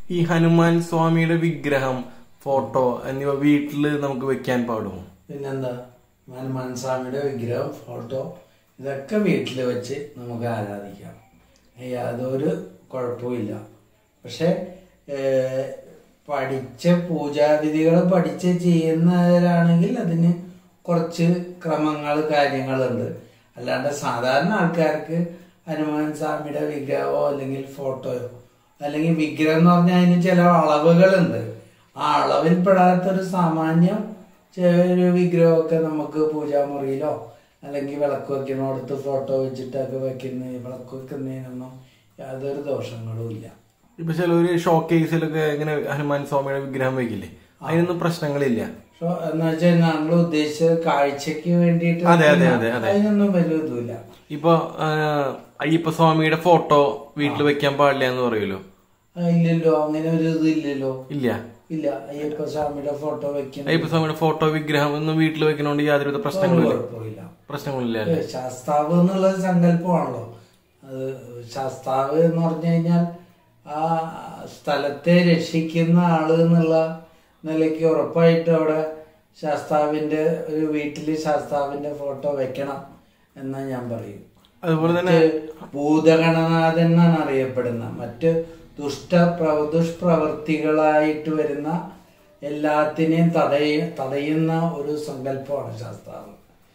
ഈ ഹനുമാൻ സ്വാമിയുടെ വിഗ്രഹം ഫോട്ടോ എന്നിവ വീട്ടില് നമുക്ക് വെക്കാൻ പാടുമോ പിന്നെന്താ ഹനുമാൻ സ്വാമിയുടെ വിഗ്രഹം ഫോട്ടോ ഇതൊക്കെ വീട്ടിൽ വെച്ച് നമുക്ക് ആരാധിക്കാം യാതൊരു കുഴപ്പമില്ല പക്ഷെ ഏഹ്, പഠിച്ച പൂജാവിധികൾ പഠിച്ച് ചെയ്യുന്നവരാണെങ്കിൽ അതിന് കുറച്ച് ക്രമങ്ങൾ കാര്യങ്ങളുണ്ട് അല്ലാണ്ട് സാധാരണ ആൾക്കാർക്ക് ഹനുമാൻ സ്വാമിയുടെ വിഗ്രഹമോ അല്ലെങ്കിൽ ഫോട്ടോയോ അല്ലെങ്കിൽ വിഗ്രഹം എന്ന് പറഞ്ഞാൽ അതിന് ചില അളവുകളുണ്ട് ആ അളവിൽപ്പെടാത്തൊരു സാമാന്യം ചെറിയൊരു വിഗ്രഹമൊക്കെ നമുക്ക് പൂജാമുറിയിലോ അല്ലെങ്കിൽ വിളക്ക് വെക്കുന്നിടത്ത് ഫോട്ടോ വെച്ചിട്ടൊക്കെ വെക്കുന്ന വിളക്ക് വെക്കുന്നതിനൊന്നും യാതൊരു ദോഷങ്ങളും ഇല്ല ഇപ്പൊ ചിലവര് ഷോക്കേസിലൊക്കെ ഇങ്ങനെ ഹനുമാൻ സ്വാമിയുടെ വിഗ്രഹം വെക്കില്ലേ അതിനൊന്നും പ്രശ്നങ്ങളില്ല പക്ഷെ എന്ന് വെച്ചാൽ നമ്മൾ ഉദ്ദേശിച്ചത് കാഴ്ചക്ക് വേണ്ടിയിട്ട് അതെ, അതെ, അതെ, അതെ. അതിനൊന്നും വലിയ ഇതുമില്ല ഇപ്പൊ ആ, അയ്യപ്പ സ്വാമിയുടെ ഫോട്ടോ വീട്ടിൽ വെക്കാൻ പാടില്ല എന്ന് പറയുമല്ലോ ആ, ഇല്ലല്ലോ അങ്ങനെ ഒരു ഇത് ഇല്ലല്ലോ ഇല്ല ഇല്ല അയ്യപ്പ സ്വാമിയുടെ ഫോട്ടോ വെക്കുന്ന അയ്യപ്പ സ്വാമിയുടെ ഫോട്ടോ വിഗ്രഹം ഒന്നും വീട്ടിൽ വെക്കണോണ്ട് യാതൊരുവിധ പ്രശ്നങ്ങളില്ല കുഴപ്പമില്ല പ്രശ്നങ്ങളില്ല ഏ, ശാസ്താവ് എന്നുള്ള സങ്കല്പമാണല്ലോ അത് ശാസ്താവ് എന്ന് പറഞ്ഞു കഴിഞ്ഞാൽ ആ സ്ഥലത്തെ രക്ഷിക്കുന്ന ആള് എന്നുള്ള നിലയ്ക്ക് ഉറപ്പായിട്ട് അവിടെ ശാസ്താവിന്റെ ഒരു വീട്ടില് ശാസ്താവിന്റെ ഫോട്ടോ വെക്കണം എന്ന് ഞാൻ പറയും അതുപോലെ തന്നെ മറ്റ് ഭൂതഗണനാഥൻ എന്നാണ് അറിയപ്പെടുന്ന മറ്റ് ദുഷ്ട പ്രവ- ദുഷ്പ്രവൃത്തികളായിട്ട് വരുന്ന എല്ലാത്തിനെയും തടയ തടയുന്ന ഒരു സങ്കല്പമാണ് ശാസ്താവ്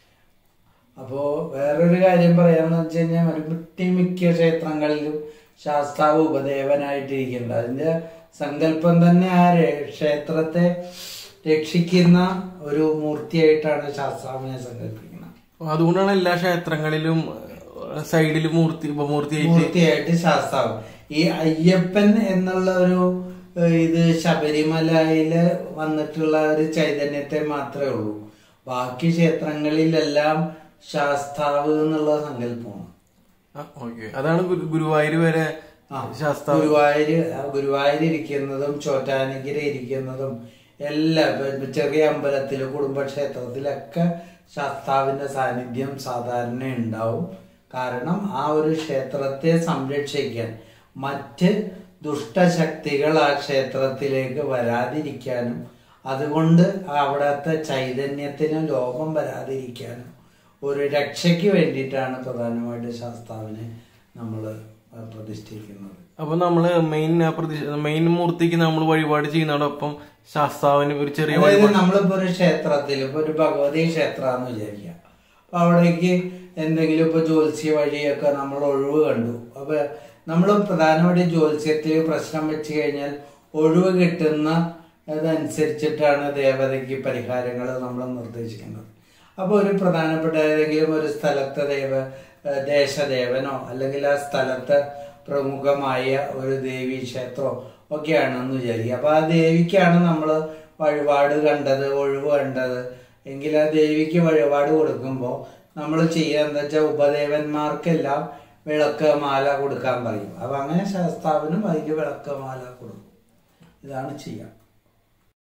അപ്പോ വേറൊരു കാര്യം പറയാന്ന് വെച്ച് കഴിഞ്ഞാൽ ഒട്ടുമിക്ക ക്ഷേത്രങ്ങളിലും ശാസ്താവ് ഉപദേവനായിട്ടിരിക്കുന്നുണ്ട് അതിന്റെ സങ്കല്പം തന്നെ ആ രെ- ക്ഷേത്രത്തെ രക്ഷിക്കുന്ന ഒരു മൂർത്തിയായിട്ടാണ് ശാസ്താവിനെ സങ്കല്പിക്കുന്നത് അതുകൊണ്ടാണ് എല്ലാ ക്ഷേത്രങ്ങളിലും സൈഡിൽ മൂർത്തി ഉപമൂർത്തിയായിട്ട് മൂർത്തിയായിട്ട് ശാസ്താവ് ഈ അയ്യപ്പൻ എന്നുള്ള ഒരു ഏഹ്, ഇത് ശബരിമലയില് വന്നിട്ടുള്ള ഒരു ചൈതന്യത്തെ മാത്രമേ ഉള്ളൂ ബാക്കി ക്ഷേത്രങ്ങളിലെല്ലാം ശാസ്താവ് എന്നുള്ള സങ്കല്പമാണ് ആ, ഓക്കേ. അതാണ് ഗുരു- ഗുരുവായൂര് വരെ ആ, ശാസ്താവ് ഗുരുവായൂര് ആ, ഗുരുവായൂര് ഇരിക്കുന്നതും ചോറ്റാനിക്കര ഇരിക്കുന്നതും എല്ലാം ഇപ്പൊ ചെറിയ അമ്പലത്തില് കുടുംബക്ഷേത്രത്തിലൊക്കെ ശാസ്താവിന്റെ സാന്നിധ്യം സാധാരണ ഉണ്ടാവും കാരണം ആ ഒരു ക്ഷേത്രത്തെ സംരക്ഷിക്കാൻ മറ്റ് ദുഷ്ടശക്തികൾ ആ ക്ഷേത്രത്തിലേക്ക് വരാതിരിക്കാനും അതുകൊണ്ട് അവിടുത്തെ ചൈതന്യത്തിന് ലോകം വരാതിരിക്കാനും ഒരു രക്ഷയ്ക്ക് വേണ്ടിയിട്ടാണ് പ്രധാനമായിട്ട് ശാസ്താവിനെ നമ്മൾ പ്രതിഷ്ഠിക്കുന്നത് അപ്പൊ നമ്മള് മെയിൻ മെയിൻ മൂർത്തിക്ക് നമ്മൾ വഴിപാട് ചെയ്യുന്നതോടൊപ്പം ശാസ്താവിന് ഒരു ചെറിയ അതായത് വഴിപാട് നമ്മളിപ്പോ ഒരു ക്ഷേത്രത്തിൽ ഇപ്പൊ ഒരു ഭഗവതി ക്ഷേത്രമാണെന്ന് വിചാരിക്കുക അപ്പൊ അവിടേക്ക് എന്തെങ്കിലും ഇപ്പൊ ജ്യോത്സ്യ വഴിയൊക്കെ നമ്മൾ ഒഴിവ് കണ്ടു അപ്പൊ നമ്മൾ പ്രധാനമായിട്ട് ജ്യോത്സ്യത്തിൽ പ്രശ്നം വെച്ച് കഴിഞ്ഞാൽ ഒഴിവ് കിട്ടുന്ന അതനുസരിച്ചിട്ടാണ് ദേവതയ്ക്ക് പരിഹാരങ്ങൾ നമ്മൾ നിർദ്ദേശിക്കുന്നത് അപ്പോൾ ഒരു പ്രധാനപ്പെട്ട ഏതെങ്കിലും ഒരു സ്ഥലത്തെ ദേവ ഏഹ് ദേശദേവനോ അല്ലെങ്കിൽ ആ സ്ഥലത്ത് പ്രമുഖമായ ഒരു ദേവീ ക്ഷേത്രമോ ഒക്കെയാണെന്ന് വിചാരിക്കുക അപ്പൊ ആ ദേവിക്കാണ് നമ്മൾ വഴിപാട് കണ്ടത് ഒഴിവ് കണ്ടത് എങ്കിൽ ആ ദേവിക്ക് വഴിപാട് കൊടുക്കുമ്പോൾ നമ്മൾ ചെയ്യുക എന്താ വെച്ചാൽ ഉപദേവന്മാർക്കെല്ലാം വിളക്ക് മാല കൊടുക്കാൻ പറയും അപ്പൊ അങ്ങനെ ശാസ്താവിനും അതിന് വിളക്ക് മാല കൊടുക്കും ഇതാണ് ചെയ്യുക